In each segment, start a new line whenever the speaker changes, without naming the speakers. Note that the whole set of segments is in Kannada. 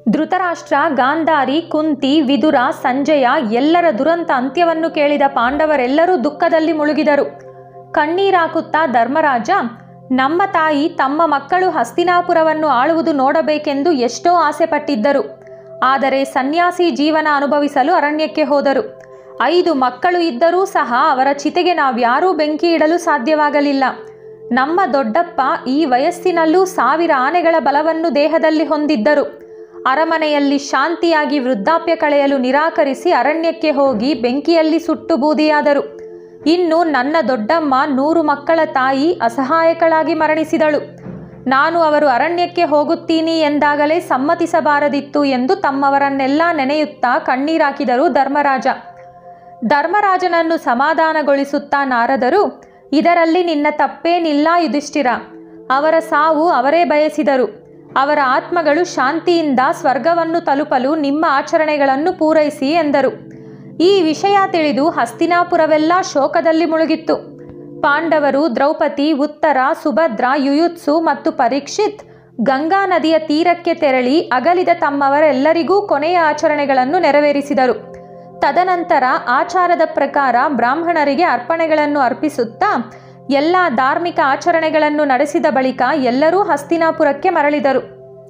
ಧೃತರಾಷ್ಟ್ರ ಗಾಂಧಾರಿ ಕುಂತಿ ವಿದುರ ಸಂಜಯ ಎಲ್ಲರ ದುರಂತ ಅಂತ್ಯವನ್ನು ಕೇಳಿದ ಪಾಂಡವರೆಲ್ಲರೂ ದುಃಖದಲ್ಲಿ ಮುಳುಗಿದರು ಕಣ್ಣೀರಾಕುತ್ತಾ ಧರ್ಮರಾಜ ನಮ್ಮ ತಾಯಿ ತಮ್ಮ ಮಕ್ಕಳು ಹಸ್ತಿನಾಪುರವನ್ನು ಆಳುವುದು ನೋಡಬೇಕೆಂದು ಎಷ್ಟೋ ಆಸೆಪಟ್ಟಿದ್ದರು ಆದರೆ ಸನ್ಯಾಸಿ ಜೀವನ ಅನುಭವಿಸಲು ಅರಣ್ಯಕ್ಕೆ ಹೋದರು ಐದು ಮಕ್ಕಳು ಇದ್ದರೂ ಸಹ ಅವರ ಚಿತೆಗೆ ನಾವ್ಯಾರೂ ಬೆಂಕಿ ಇಡಲು ಸಾಧ್ಯವಾಗಲಿಲ್ಲ ನಮ್ಮ ದೊಡ್ಡಪ್ಪ ಈ ವಯಸ್ಸಿನಲ್ಲೂ ಸಾವಿರ ಆನೆಗಳ ಬಲವನ್ನು ದೇಹದಲ್ಲಿ ಹೊಂದಿದ್ದರು ಅರಮನೆಯಲ್ಲಿ ಶಾಂತಿಯಾಗಿ ವೃದ್ಧಾಪ್ಯ ಕಳೆಯಲು ನಿರಾಕರಿಸಿ ಅರಣ್ಯಕ್ಕೆ ಹೋಗಿ ಬೆಂಕಿಯಲ್ಲಿ ಸುಟ್ಟು ಬೂದಿಯಾದರು ಇನ್ನು ನನ್ನ ದೊಡ್ಡಮ್ಮ ನೂರು ಮಕ್ಕಳ ತಾಯಿ ಅಸಹಾಯಕಳಾಗಿ ಮರಣಿಸಿದಳು ನಾನು ಅವರು ಅರಣ್ಯಕ್ಕೆ ಹೋಗುತ್ತೀನಿ ಎಂದಾಗಲೇ ಸಮ್ಮತಿಸಬಾರದಿತ್ತು ಎಂದು ತಮ್ಮವರನ್ನೆಲ್ಲ ನೆನೆಯುತ್ತಾ ಕಣ್ಣೀರಾಕಿದರು ಧರ್ಮರಾಜ ಧರ್ಮರಾಜನನ್ನು ಸಮಾಧಾನಗೊಳಿಸುತ್ತಾ ನಾರದರು ಇದರಲ್ಲಿ ನಿನ್ನ ತಪ್ಪೇನಿಲ್ಲ ಯುಧಿಷ್ಠಿರ ಅವರ ಸಾವು ಅವರೇ ಬಯಸಿದರು ಅವರ ಆತ್ಮಗಳು ಶಾಂತಿಯಿಂದ ಸ್ವರ್ಗವನ್ನು ತಲುಪಲು ನಿಮ್ಮ ಆಚರಣೆಗಳನ್ನು ಪೂರೈಸಿ ಎಂದರು ಈ ವಿಷಯ ತಿಳಿದು ಹಸ್ತಿನಾಪುರವೆಲ್ಲ ಶೋಕದಲ್ಲಿ ಮುಳುಗಿತ್ತು ಪಾಂಡವರು ದ್ರೌಪದಿ ಉತ್ತರ ಸುಭದ್ರ ಯುಯುತ್ಸು ಮತ್ತು ಪರೀಕ್ಷಿತ್ ಗಂಗಾ ನದಿಯ ತೀರಕ್ಕೆ ತೆರಳಿ ಅಗಲಿದ ತಮ್ಮವರೆಲ್ಲರಿಗೂ ಕೊನೆಯ ಆಚರಣೆಗಳನ್ನು ನೆರವೇರಿಸಿದರು ತದನಂತರ ಆಚಾರದ ಪ್ರಕಾರ ಬ್ರಾಹ್ಮಣರಿಗೆ ಅರ್ಪಣೆಗಳನ್ನು ಅರ್ಪಿಸುತ್ತಾ ಎಲ್ಲ ಧಾರ್ಮಿಕ ಆಚರಣೆಗಳನ್ನು ನಡೆಸಿದ ಬಳಿಕ ಎಲ್ಲರೂ ಹಸ್ತಿನಾಪುರಕ್ಕೆ ಮರಳಿದರು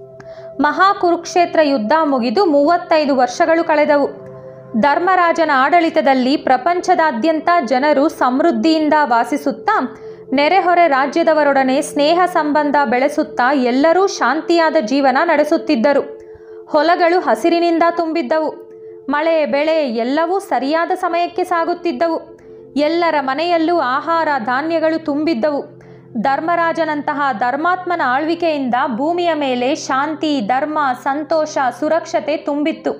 ಮಹಾಕುರುಕ್ಷೇತ್ರ ಯುದ್ಧ ಮುಗಿದು ಮೂವತ್ತೈದು ವರ್ಷಗಳು ಕಳೆದವು ಧರ್ಮರಾಜನ ಆಡಳಿತದಲ್ಲಿ ಪ್ರಪಂಚದಾದ್ಯಂತ ಜನರು ಸಮೃದ್ಧಿಯಿಂದ ವಾಸಿಸುತ್ತಾ ನೆರೆಹೊರೆ ರಾಜ್ಯದವರೊಡನೆ ಸ್ನೇಹ ಸಂಬಂಧ ಬೆಳೆಸುತ್ತಾ ಎಲ್ಲರೂ ಶಾಂತಿಯಾದ ಜೀವನ ನಡೆಸುತ್ತಿದ್ದರು ಹೊಲಗಳು ಹಸಿರಿನಿಂದ ತುಂಬಿದ್ದವು ಮಳೆ ಬೆಳೆ ಎಲ್ಲವೂ ಸರಿಯಾದ ಸಮಯಕ್ಕೆ ಸಾಗುತ್ತಿದ್ದವು ಎಲ್ಲರ ಮನೆಯಲ್ಲೂ ಆಹಾರ ಧಾನ್ಯಗಳು ತುಂಬಿದ್ದವು ಧರ್ಮರಾಜನಂತಹ ಧರ್ಮಾತ್ಮನ ಆಳ್ವಿಕೆಯಿಂದ ಭೂಮಿಯ ಮೇಲೆ ಶಾಂತಿ ಧರ್ಮ ಸಂತೋಷ ಸುರಕ್ಷತೆ ತುಂಬಿತ್ತು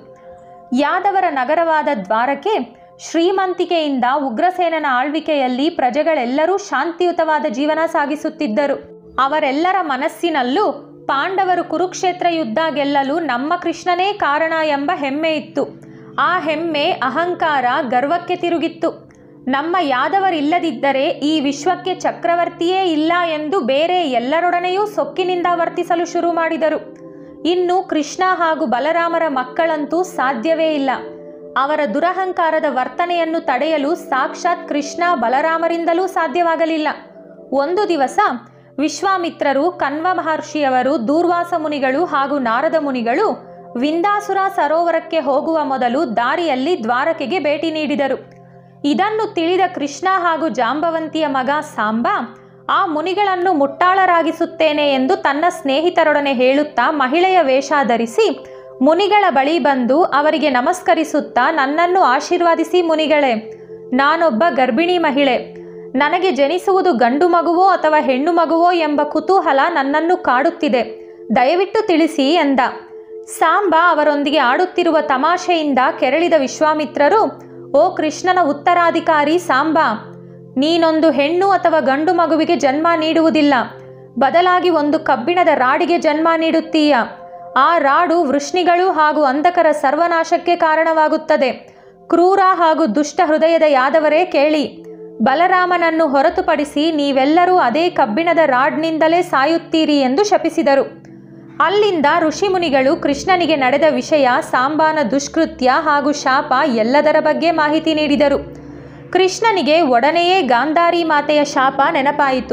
ಯಾದವರ ನಗರವಾದ ದ್ವಾರಕೆ ಶ್ರೀಮಂತಿಕೆಯಿಂದ ಉಗ್ರಸೇನನ ಆಳ್ವಿಕೆಯಲ್ಲಿ ಪ್ರಜೆಗಳೆಲ್ಲರೂ ಶಾಂತಿಯುತವಾದ ಜೀವನ ಸಾಗಿಸುತ್ತಿದ್ದರು ಅವರೆಲ್ಲರ ಮನಸ್ಸಿನಲ್ಲೂ ಪಾಂಡವರು ಕುರುಕ್ಷೇತ್ರ ಯುದ್ಧ ಗೆಲ್ಲಲು ನಮ್ಮ ಕೃಷ್ಣನೇ ಕಾರಣ ಎಂಬ ಹೆಮ್ಮೆ ಇತ್ತು ಆ ಹೆಮ್ಮೆ ಅಹಂಕಾರ ಗರ್ವಕ್ಕೆ ತಿರುಗಿತ್ತು ನಮ್ಮ ಯಾದವರಿಲ್ಲದಿದ್ದರೆ ಈ ವಿಶ್ವಕ್ಕೆ ಚಕ್ರವರ್ತಿಯೇ ಇಲ್ಲ ಎಂದು ಬೇರೆ ಎಲ್ಲರೊಡನೆಯೂ ಸೊಕ್ಕಿನಿಂದ ವರ್ತಿಸಲು ಶುರು ಮಾಡಿದರು ಇನ್ನು ಕೃಷ್ಣ ಹಾಗೂ ಬಲರಾಮರ ಮಕ್ಕಳಂತೂ ಸಾಧ್ಯವೇ ಇಲ್ಲ ಅವರ ದುರಹಂಕಾರದ ವರ್ತನೆಯನ್ನು ತಡೆಯಲು ಸಾಕ್ಷಾತ್ ಕೃಷ್ಣ ಬಲರಾಮರಿಂದಲೂ ಸಾಧ್ಯವಾಗಲಿಲ್ಲ ಒಂದು ದಿವಸ ವಿಶ್ವಾಮಿತ್ರರು ಕನ್ವ ಮಹರ್ಷಿಯವರು ದೂರ್ವಾಸ ಮುನಿಗಳು ಹಾಗೂ ನಾರದ ಮುನಿಗಳು ವಿಂದಾಸುರ ಸರೋವರಕ್ಕೆ ಹೋಗುವ ಮೊದಲು ದಾರಿಯಲ್ಲಿ ದ್ವಾರಕೆಗೆ ಭೇಟಿ ನೀಡಿದರು ಇದನ್ನು ತಿಳಿದ ಕೃಷ್ಣ ಹಾಗೂ ಜಾಂಬವಂತಿಯ ಮಗ ಸಾಂಬ ಆ ಮುನಿಗಳನ್ನು ಮುಟ್ಟಾಳರಾಗಿಸುತ್ತೇನೆ ಎಂದು ತನ್ನ ಸ್ನೇಹಿತರೊಡನೆ ಹೇಳುತ್ತಾ ಮಹಿಳೆಯ ವೇಷ ಧರಿಸಿ ಮುನಿಗಳ ಬಳಿ ಬಂದು ಅವರಿಗೆ ನಮಸ್ಕರಿಸುತ್ತಾ ನನ್ನನ್ನು ಆಶೀರ್ವಾದಿಸಿ ಮುನಿಗಳೇ ನಾನೊಬ್ಬ ಗರ್ಭಿಣಿ ಮಹಿಳೆ ನನಗೆ ಜನಿಸುವುದು ಗಂಡು ಮಗುವೋ ಅಥವಾ ಹೆಣ್ಣು ಮಗುವೋ ಎಂಬ ಕುತೂಹಲ ನನ್ನನ್ನು ಕಾಡುತ್ತಿದೆ ದಯವಿಟ್ಟು ತಿಳಿಸಿ ಎಂದ ಸಾಂಬ ಅವರೊಂದಿಗೆ ಆಡುತ್ತಿರುವ ತಮಾಷೆಯಿಂದ ಕೆರಳಿದ ವಿಶ್ವಾಮಿತ್ರರು ಓ ಕೃಷ್ಣನ ಉತ್ತರಾಧಿಕಾರಿ ಸಾಂಬ ನೀನೊಂದು ಹೆಣ್ಣು ಅಥವಾ ಗಂಡು ಮಗುವಿಗೆ ಜನ್ಮ ನೀಡುವುದಿಲ್ಲ ಬದಲಾಗಿ ಒಂದು ಕಬ್ಬಿಣದ ರಾಡಿಗೆ ಜನ್ಮ ನೀಡುತ್ತೀಯ ಆ ರಾಡು ವೃಷ್ಣಿಗಳು ಹಾಗೂ ಅಂಧಕರ ಸರ್ವನಾಶಕ್ಕೆ ಕಾರಣವಾಗುತ್ತದೆ ಕ್ರೂರ ಹಾಗೂ ದುಷ್ಟ ಹೃದಯದ ಯಾದವರೇ ಕೇಳಿ ಬಲರಾಮನನ್ನು ಹೊರತುಪಡಿಸಿ ನೀವೆಲ್ಲರೂ ಅದೇ ಕಬ್ಬಿಣದ ರಾಡ್ನಿಂದಲೇ ಸಾಯುತ್ತೀರಿ ಎಂದು ಶಪಿಸಿದರು ಅಲ್ಲಿಂದ ಋಷಿಮುನಿಗಳು ಕೃಷ್ಣನಿಗೆ ನಡೆದ ವಿಷಯ ಸಾಂಬಾನ ದುಷ್ಕೃತ್ಯ ಹಾಗೂ ಶಾಪ ಎಲ್ಲದರ ಬಗ್ಗೆ ಮಾಹಿತಿ ನೀಡಿದರು ಕೃಷ್ಣನಿಗೆ ಒಡನೆಯೇ ಗಾಂಧಾರಿ ಮಾತೆಯ ಶಾಪ ನೆನಪಾಯಿತು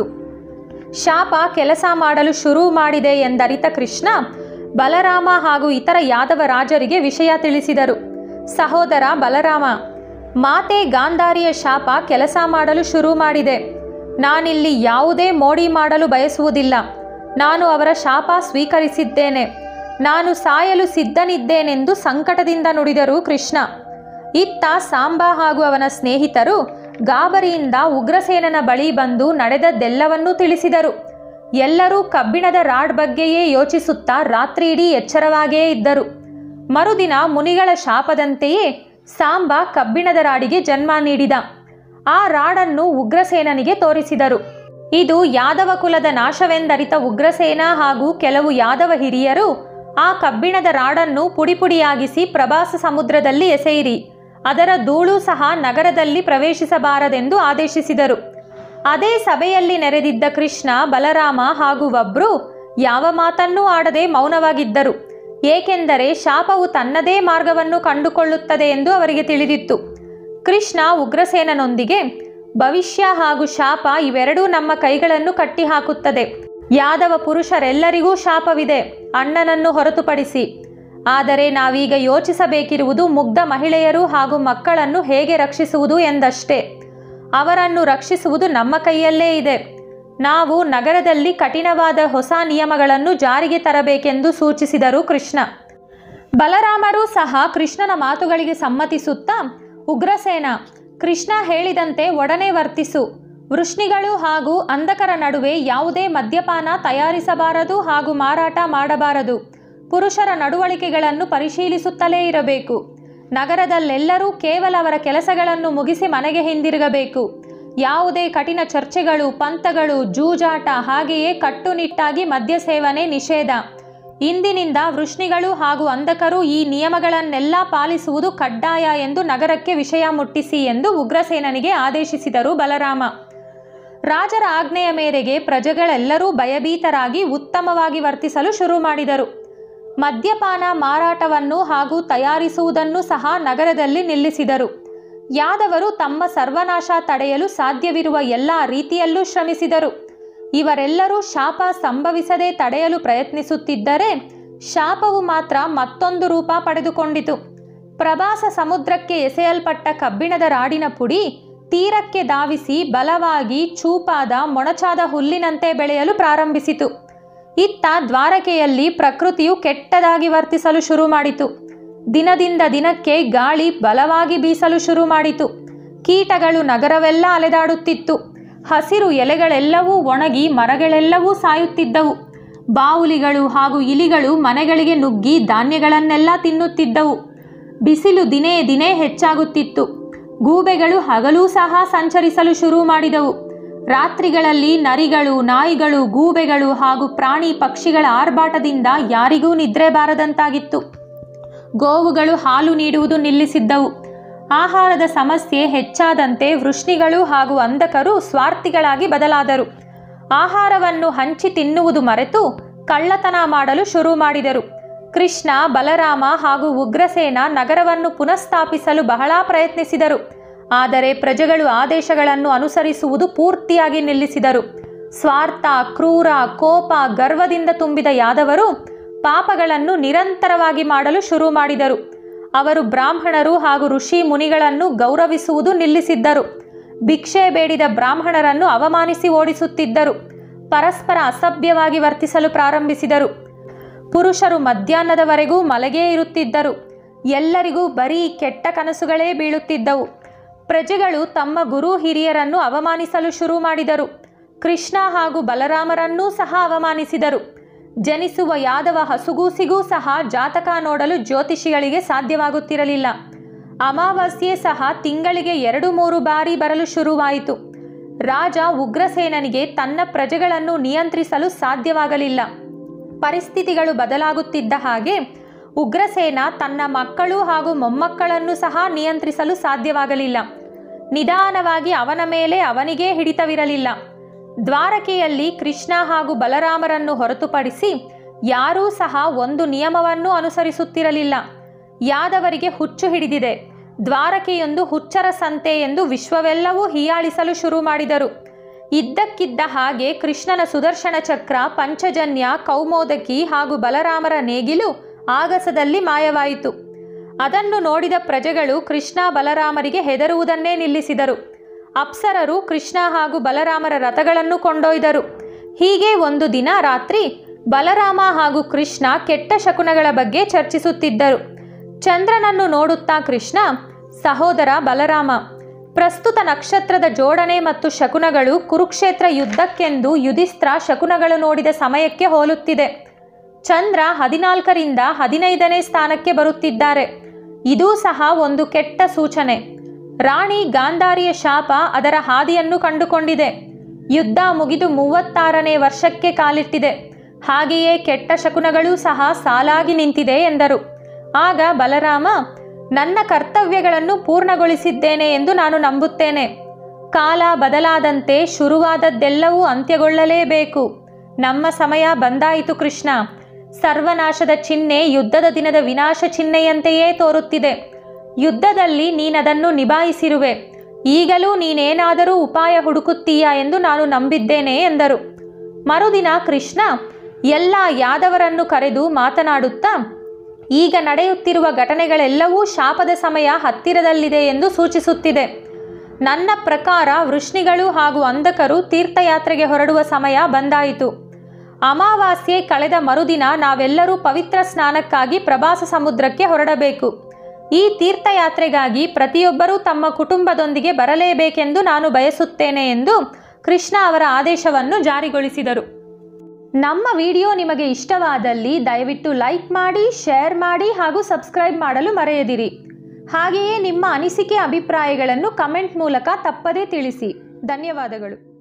ಶಾಪ ಕೆಲಸ ಮಾಡಲು ಶುರು ಮಾಡಿದೆ ಎಂದರಿತ ಕೃಷ್ಣ ಬಲರಾಮ ಹಾಗೂ ಇತರ ಯಾದವ ರಾಜರಿಗೆ ವಿಷಯ ತಿಳಿಸಿದರು ಸಹೋದರ ಬಲರಾಮ ಮಾತೆ ಗಾಂಧಾರಿಯ ಶಾಪ ಕೆಲಸ ಮಾಡಲು ಶುರು ಮಾಡಿದೆ ನಾನಿಲ್ಲಿ ಯಾವುದೇ ಮೋಡಿ ಮಾಡಲು ಬಯಸುವುದಿಲ್ಲ ನಾನು ಅವರ ಶಾಪ ಸ್ವೀಕರಿಸಿದ್ದೇನೆ ನಾನು ಸಾಯಲು ಸಿದ್ಧನಿದ್ದೇನೆಂದು ಸಂಕಟದಿಂದ ನುಡಿದರು ಕೃಷ್ಣ ಇತ್ತ ಸಾಂಬ ಹಾಗೂ ಅವನ ಸ್ನೇಹಿತರು ಗಾಬರಿಯಿಂದ ಉಗ್ರಸೇನನ ಬಳಿ ಬಂದು ನಡೆದದ್ದೆಲ್ಲವನ್ನೂ ತಿಳಿಸಿದರು ಎಲ್ಲರೂ ಕಬ್ಬಿಣದ ರಾಡ್ ಬಗ್ಗೆಯೇ ಯೋಚಿಸುತ್ತಾ ರಾತ್ರಿಯಿಡೀ ಎಚ್ಚರವಾಗೇ ಇದ್ದರು ಮರುದಿನ ಮುನಿಗಳ ಶಾಪದಂತೆಯೇ ಸಾಂಬ ಕಬ್ಬಿಣದ ರಾಡಿಗೆ ಜನ್ಮ ನೀಡಿದ ಆ ರಾಡನ್ನು ಉಗ್ರಸೇನನಿಗೆ ತೋರಿಸಿದರು ಇದು ಯಾದವ ಕುಲದ ನಾಶವೆಂದರಿತ ಉಗ್ರಸೇನ ಹಾಗೂ ಕೆಲವು ಯಾದವ ಹಿರಿಯರು ಆ ಕಬ್ಬಿಣದ ರಾಡನ್ನು ಪುಡಿಪುಡಿಯಾಗಿಸಿ ಪ್ರವಾಸ ಸಮುದ್ರದಲ್ಲಿ ಎಸೆಯಿರಿ ಅದರ ಧೂಳು ಸಹ ನಗರದಲ್ಲಿ ಪ್ರವೇಶಿಸಬಾರದೆಂದು ಆದೇಶಿಸಿದರು ಅದೇ ಸಭೆಯಲ್ಲಿ ನೆರೆದಿದ್ದ ಕೃಷ್ಣ ಬಲರಾಮ ಹಾಗೂ ಒಬ್ರು ಯಾವ ಮಾತನ್ನೂ ಆಡದೆ ಮೌನವಾಗಿದ್ದರು ಏಕೆಂದರೆ ಶಾಪವು ತನ್ನದೇ ಮಾರ್ಗವನ್ನು ಕಂಡುಕೊಳ್ಳುತ್ತದೆ ಎಂದು ಅವರಿಗೆ ತಿಳಿದಿತ್ತು ಕೃಷ್ಣ ಉಗ್ರಸೇನನೊಂದಿಗೆ ಭವಿಷ್ಯ ಹಾಗೂ ಶಾಪ ಇವೆರಡೂ ನಮ್ಮ ಕೈಗಳನ್ನು ಕಟ್ಟಿಹಾಕುತ್ತದೆ ಯಾದವ ಪುರುಷರೆಲ್ಲರಿಗೂ ಶಾಪವಿದೆ ಅಣ್ಣನನ್ನು ಹೊರತುಪಡಿಸಿ ಆದರೆ ನಾವೀಗ ಯೋಚಿಸಬೇಕಿರುವುದು ಮುಗ್ಧ ಮಹಿಳೆಯರು ಹಾಗೂ ಮಕ್ಕಳನ್ನು ಹೇಗೆ ರಕ್ಷಿಸುವುದು ಎಂದಷ್ಟೇ ಅವರನ್ನು ರಕ್ಷಿಸುವುದು ನಮ್ಮ ಕೈಯಲ್ಲೇ ಇದೆ ನಾವು ನಗರದಲ್ಲಿ ಕಠಿಣವಾದ ಹೊಸ ನಿಯಮಗಳನ್ನು ಜಾರಿಗೆ ತರಬೇಕೆಂದು ಸೂಚಿಸಿದರು ಕೃಷ್ಣ ಬಲರಾಮರೂ ಸಹ ಕೃಷ್ಣನ ಮಾತುಗಳಿಗೆ ಸಮ್ಮತಿಸುತ್ತಾ ಉಗ್ರಸೇನ ಕೃಷ್ಣ ಹೇಳಿದಂತೆ ಒಡನೆ ವರ್ತಿಸು ವೃಷ್ಣಿಗಳು ಹಾಗೂ ಅಂಧಕರ ನಡುವೆ ಯಾವುದೇ ಮದ್ಯಪಾನ ತಯಾರಿಸಬಾರದು ಹಾಗೂ ಮಾರಾಟ ಮಾಡಬಾರದು ಪುರುಷರ ನಡವಳಿಕೆಗಳನ್ನು ಪರಿಶೀಲಿಸುತ್ತಲೇ ಇರಬೇಕು ನಗರದಲ್ಲೆಲ್ಲರೂ ಕೇವಲ ಅವರ ಕೆಲಸಗಳನ್ನು ಮುಗಿಸಿ ಮನೆಗೆ ಹಿಂದಿರುಗಬೇಕು ಯಾವುದೇ ಕಠಿಣ ಚರ್ಚೆಗಳು ಪಂಥಗಳು ಜೂಜಾಟ ಹಾಗೆಯೇ ಕಟ್ಟುನಿಟ್ಟಾಗಿ ಮದ್ಯ ಸೇವನೆ ನಿಷೇಧ ಇಂದಿನಿಂದ ವೃಷ್ಣಿಗಳು ಹಾಗೂ ಅಂಧಕರು ಈ ನಿಯಮಗಳನ್ನೆಲ್ಲ ಪಾಲಿಸುವುದು ಕಡ್ಡಾಯ ಎಂದು ನಗರಕ್ಕೆ ವಿಷಯ ಮುಟ್ಟಿಸಿ ಎಂದು ಉಗ್ರಸೇನನಿಗೆ ಆದೇಶಿಸಿದರು ಬಲರಾಮ ರಾಜರ ಆಜ್ಞೆಯ ಮೇರೆಗೆ ಪ್ರಜೆಗಳೆಲ್ಲರೂ ಭಯಭೀತರಾಗಿ ಉತ್ತಮವಾಗಿ ವರ್ತಿಸಲು ಶುರು ಮಾಡಿದರು ಮದ್ಯಪಾನ ಮಾರಾಟವನ್ನು ಹಾಗೂ ತಯಾರಿಸುವುದನ್ನು ಸಹ ನಗರದಲ್ಲಿ ನಿಲ್ಲಿಸಿದರು ಯಾದವರು ತಮ್ಮ ಸರ್ವನಾಶ ತಡೆಯಲು ಸಾಧ್ಯವಿರುವ ಎಲ್ಲ ರೀತಿಯಲ್ಲೂ ಶ್ರಮಿಸಿದರು ಇವರೆಲ್ಲರೂ ಶಾಪ ಸಂಭವಿಸದೆ ತಡೆಯಲು ಪ್ರಯತ್ನಿಸುತ್ತಿದ್ದರೆ ಶಾಪವು ಮಾತ್ರ ಮತ್ತೊಂದು ರೂಪ ಪಡೆದುಕೊಂಡಿತು ಪ್ರವಾಸ ಸಮುದ್ರಕ್ಕೆ ಎಸೆಯಲ್ಪಟ್ಟ ಕಬ್ಬಿಣದ ರಾಡಿನ ಪುಡಿ ತೀರಕ್ಕೆ ಧಾವಿಸಿ ಬಲವಾಗಿ ಚೂಪಾದ ಮೊಣಚಾದ ಹುಲ್ಲಿನಂತೆ ಬೆಳೆಯಲು ಪ್ರಾರಂಭಿಸಿತು ಇತ್ತ ದ್ವಾರಕೆಯಲ್ಲಿ ಪ್ರಕೃತಿಯು ಕೆಟ್ಟದಾಗಿ ವರ್ತಿಸಲು ಶುರು ಮಾಡಿತು ದಿನದಿಂದ ದಿನಕ್ಕೆ ಗಾಳಿ ಬಲವಾಗಿ ಬೀಸಲು ಶುರು ಮಾಡಿತು ಕೀಟಗಳು ನಗರವೆಲ್ಲ ಅಲೆದಾಡುತ್ತಿತ್ತು ಹಸಿರು ಎಲೆಗಳೆಲ್ಲವೂ ಒಣಗಿ ಮರಗಳೆಲ್ಲವೂ ಸಾಯುತ್ತಿದ್ದವು ಬಾವುಲಿಗಳು ಹಾಗೂ ಇಲಿಗಳು ಮನೆಗಳಿಗೆ ನುಗ್ಗಿ ಧಾನ್ಯಗಳನ್ನೆಲ್ಲ ತಿನ್ನುತ್ತಿದ್ದವು ಬಿಸಿಲು ದಿನೇ ದಿನೇ ಹೆಚ್ಚಾಗುತ್ತಿತ್ತು ಗೂಬೆಗಳು ಹಗಲೂ ಸಹ ಸಂಚರಿಸಲು ಶುರು ಮಾಡಿದವು ರಾತ್ರಿಗಳಲ್ಲಿ ನರಿಗಳು ನಾಯಿಗಳು ಗೂಬೆಗಳು ಹಾಗೂ ಪ್ರಾಣಿ ಪಕ್ಷಿಗಳ ಆರ್ಭಾಟದಿಂದ ಯಾರಿಗೂ ನಿದ್ರೆ ಬಾರದಂತಾಗಿತ್ತು ಗೋವುಗಳು ಹಾಲು ನೀಡುವುದು ನಿಲ್ಲಿಸಿದ್ದವು ಆಹಾರದ ಸಮಸ್ಯೆ ಹೆಚ್ಚಾದಂತೆ ವೃಷ್ಣಿಗಳು ಹಾಗೂ ಅಂಧಕರು ಸ್ವಾರ್ಥಿಗಳಾಗಿ ಬದಲಾದರು ಆಹಾರವನ್ನು ಹಂಚಿ ತಿನ್ನುವುದು ಮರೆತು ಕಳ್ಳತನ ಮಾಡಲು ಶುರು ಮಾಡಿದರು ಕೃಷ್ಣ ಬಲರಾಮ ಹಾಗೂ ಉಗ್ರಸೇನ ನಗರವನ್ನು ಪುನಃಸ್ಥಾಪಿಸಲು ಬಹಳ ಪ್ರಯತ್ನಿಸಿದರು ಆದರೆ ಪ್ರಜೆಗಳು ಆದೇಶಗಳನ್ನು ಅನುಸರಿಸುವುದು ಪೂರ್ತಿಯಾಗಿ ನಿಲ್ಲಿಸಿದರು ಸ್ವಾರ್ಥ ಕ್ರೂರ ಕೋಪ ಗರ್ವದಿಂದ ತುಂಬಿದ ಯಾದವರು ಪಾಪಗಳನ್ನು ನಿರಂತರವಾಗಿ ಮಾಡಲು ಶುರು ಮಾಡಿದರು ಅವರು ಬ್ರಾಹ್ಮಣರು ಹಾಗೂ ಋಷಿ ಮುನಿಗಳನ್ನು ಗೌರವಿಸುವುದು ನಿಲ್ಲಿಸಿದ್ದರು ಭಿಕ್ಷೆ ಬೇಡಿದ ಬ್ರಾಹ್ಮಣರನ್ನು ಅವಮಾನಿಸಿ ಓಡಿಸುತ್ತಿದ್ದರು ಪರಸ್ಪರ ಅಸಭ್ಯವಾಗಿ ವರ್ತಿಸಲು ಪ್ರಾರಂಭಿಸಿದರು ಪುರುಷರು ಮಧ್ಯಾಹ್ನದವರೆಗೂ ಮಲಗೇ ಇರುತ್ತಿದ್ದರು ಎಲ್ಲರಿಗೂ ಬರೀ ಕೆಟ್ಟ ಕನಸುಗಳೇ ಬೀಳುತ್ತಿದ್ದವು ಪ್ರಜೆಗಳು ತಮ್ಮ ಗುರು ಹಿರಿಯರನ್ನು ಅವಮಾನಿಸಲು ಶುರು ಮಾಡಿದರು ಕೃಷ್ಣ ಹಾಗೂ ಬಲರಾಮರನ್ನೂ ಸಹ ಅವಮಾನಿಸಿದರು ಜನಿಸುವ ಯಾದವ ಹಸುಗೂಸಿಗೂ ಸಹ ಜಾತಕ ನೋಡಲು ಜ್ಯೋತಿಷಿಗಳಿಗೆ ಸಾಧ್ಯವಾಗುತ್ತಿರಲಿಲ್ಲ ಅಮಾವಾಸ್ಯೆ ಸಹ ತಿಂಗಳಿಗೆ ಎರಡು ಮೂರು ಬಾರಿ ಬರಲು ಶುರುವಾಯಿತು ರಾಜ ಉಗ್ರಸೇನನಿಗೆ ತನ್ನ ಪ್ರಜೆಗಳನ್ನು ನಿಯಂತ್ರಿಸಲು ಸಾಧ್ಯವಾಗಲಿಲ್ಲ ಪರಿಸ್ಥಿತಿಗಳು ಬದಲಾಗುತ್ತಿದ್ದ ಹಾಗೆ ಉಗ್ರಸೇನ ತನ್ನ ಮಕ್ಕಳು ಹಾಗೂ ಮೊಮ್ಮಕ್ಕಳನ್ನು ಸಹ ನಿಯಂತ್ರಿಸಲು ಸಾಧ್ಯವಾಗಲಿಲ್ಲ ನಿಧಾನವಾಗಿ ಅವನ ಮೇಲೆ ಅವನಿಗೇ ಹಿಡಿತವಿರಲಿಲ್ಲ ದ್ವಾರಕೆಯಲ್ಲಿ ಕೃಷ್ಣ ಹಾಗೂ ಬಲರಾಮರನ್ನು ಹೊರತುಪಡಿಸಿ ಯಾರೂ ಸಹ ಒಂದು ನಿಯಮವನ್ನು ಅನುಸರಿಸುತ್ತಿರಲಿಲ್ಲ ಯಾದವರಿಗೆ ಹುಚ್ಚು ಹಿಡಿದಿದೆ ದ್ವಾರಕೆಯೊಂದು ಹುಚ್ಚರ ಸಂತೆ ಎಂದು ವಿಶ್ವವೆಲ್ಲವೂ ಹೀಯಾಳಿಸಲು ಶುರು ಮಾಡಿದರು ಇದ್ದಕ್ಕಿದ್ದ ಹಾಗೆ ಕೃಷ್ಣನ ಸುದರ್ಶನ ಚಕ್ರ ಪಂಚಜನ್ಯ ಕೌಮೋದಕಿ ಹಾಗೂ ಬಲರಾಮರ ನೇಗಿಲು ಆಗಸದಲ್ಲಿ ಮಾಯವಾಯಿತು ಅದನ್ನು ನೋಡಿದ ಪ್ರಜೆಗಳು ಕೃಷ್ಣ ಬಲರಾಮರಿಗೆ ಹೆದರುವುದನ್ನೇ ನಿಲ್ಲಿಸಿದರು ಅಪ್ಸರರು ಕೃಷ್ಣ ಹಾಗೂ ಬಲರಾಮರ ರಥಗಳನ್ನು ಕೊಂಡೊಯ್ದರು ಹೀಗೆ ಒಂದು ದಿನ ರಾತ್ರಿ ಬಲರಾಮ ಹಾಗೂ ಕೃಷ್ಣ ಕೆಟ್ಟ ಶಕುನಗಳ ಬಗ್ಗೆ ಚರ್ಚಿಸುತ್ತಿದ್ದರು ಚಂದ್ರನನ್ನು ನೋಡುತ್ತಾ ಕೃಷ್ಣ ಸಹೋದರ ಬಲರಾಮ ಪ್ರಸ್ತುತ ನಕ್ಷತ್ರದ ಜೋಡಣೆ ಮತ್ತು ಶಕುನಗಳು ಕುರುಕ್ಷೇತ್ರ ಯುದ್ಧಕ್ಕೆಂದು ಯುಧಿಸ್ತ್ರ ಶಕುನಗಳು ನೋಡಿದ ಸಮಯಕ್ಕೆ ಹೋಲುತ್ತಿದೆ ಚಂದ್ರ ಹದಿನಾಲ್ಕರಿಂದ ಹದಿನೈದನೇ ಸ್ಥಾನಕ್ಕೆ ಬರುತ್ತಿದ್ದಾರೆ ಇದೂ ಸಹ ಒಂದು ಕೆಟ್ಟ ಸೂಚನೆ ರಾಣಿ ಗಾಂಧಾರಿಯ ಶಾಪ ಅದರ ಹಾದಿಯನ್ನು ಕಂಡುಕೊಂಡಿದೆ ಯುದ್ಧ ಮುಗಿದು ಮೂವತ್ತಾರನೇ ವರ್ಷಕ್ಕೆ ಕಾಲಿಟ್ಟಿದೆ ಹಾಗೆಯೇ ಕೆಟ್ಟ ಶಕುನಗಳೂ ಸಹ ಸಾಲಾಗಿ ನಿಂತಿದೆ ಎಂದರು ಆಗ ಬಲರಾಮ ನನ್ನ ಕರ್ತವ್ಯಗಳನ್ನು ಪೂರ್ಣಗೊಳಿಸಿದ್ದೇನೆ ಎಂದು ನಾನು ನಂಬುತ್ತೇನೆ ಕಾಲ ಬದಲಾದಂತೆ ಶುರುವಾದದ್ದೆಲ್ಲವೂ ಅಂತ್ಯಗೊಳ್ಳಲೇಬೇಕು ನಮ್ಮ ಸಮಯ ಬಂದಾಯಿತು ಕೃಷ್ಣ ಸರ್ವನಾಶದ ಚಿಹ್ನೆ ಯುದ್ಧದ ದಿನದ ವಿನಾಶ ಚಿಹ್ನೆಯಂತೆಯೇ ತೋರುತ್ತಿದೆ ಯುದ್ಧದಲ್ಲಿ ನೀನದನ್ನು ನಿಭಾಯಿಸಿರುವೆ ಈಗಲೂ ನೀನೇನಾದರೂ ಉಪಾಯ ಹುಡುಕುತ್ತೀಯಾ ಎಂದು ನಾನು ನಂಬಿದ್ದೇನೆ ಎಂದರು ಮರುದಿನ ಕೃಷ್ಣ ಎಲ್ಲ ಯಾದವರನ್ನು ಕರೆದು ಮಾತನಾಡುತ್ತಾ ಈಗ ನಡೆಯುತ್ತಿರುವ ಘಟನೆಗಳೆಲ್ಲವೂ ಶಾಪದ ಸಮಯ ಹತ್ತಿರದಲ್ಲಿದೆ ಎಂದು ಸೂಚಿಸುತ್ತಿದೆ ನನ್ನ ಪ್ರಕಾರ ವೃಷ್ಣಿಗಳು ಹಾಗೂ ಅಂಧಕರು ತೀರ್ಥಯಾತ್ರೆಗೆ ಹೊರಡುವ ಸಮಯ ಬಂದಾಯಿತು ಅಮಾವಾಸ್ಯೆ ಕಳೆದ ಮರುದಿನ ನಾವೆಲ್ಲರೂ ಪವಿತ್ರ ಸ್ನಾನಕ್ಕಾಗಿ ಪ್ರವಾಸ ಸಮುದ್ರಕ್ಕೆ ಹೊರಡಬೇಕು ಈ ತೀರ್ಥಯಾತ್ರೆಗಾಗಿ ಪ್ರತಿಯೊಬ್ಬರೂ ತಮ್ಮ ಕುಟುಂಬದೊಂದಿಗೆ ಬರಲೇಬೇಕೆಂದು ನಾನು ಬಯಸುತ್ತೇನೆ ಎಂದು ಕೃಷ್ಣ ಅವರ ಆದೇಶವನ್ನು ಜಾರಿಗೊಳಿಸಿದರು ನಮ್ಮ ವಿಡಿಯೋ ನಿಮಗೆ ಇಷ್ಟವಾದಲ್ಲಿ ದಯವಿಟ್ಟು ಲೈಕ್ ಮಾಡಿ ಶೇರ್ ಮಾಡಿ ಹಾಗೂ ಸಬ್ಸ್ಕ್ರೈಬ್ ಮಾಡಲು ಮರೆಯದಿರಿ ಹಾಗೆಯೇ ನಿಮ್ಮ ಅನಿಸಿಕೆ ಅಭಿಪ್ರಾಯಗಳನ್ನು ಕಮೆಂಟ್ ಮೂಲಕ ತಪ್ಪದೇ ತಿಳಿಸಿ ಧನ್ಯವಾದಗಳು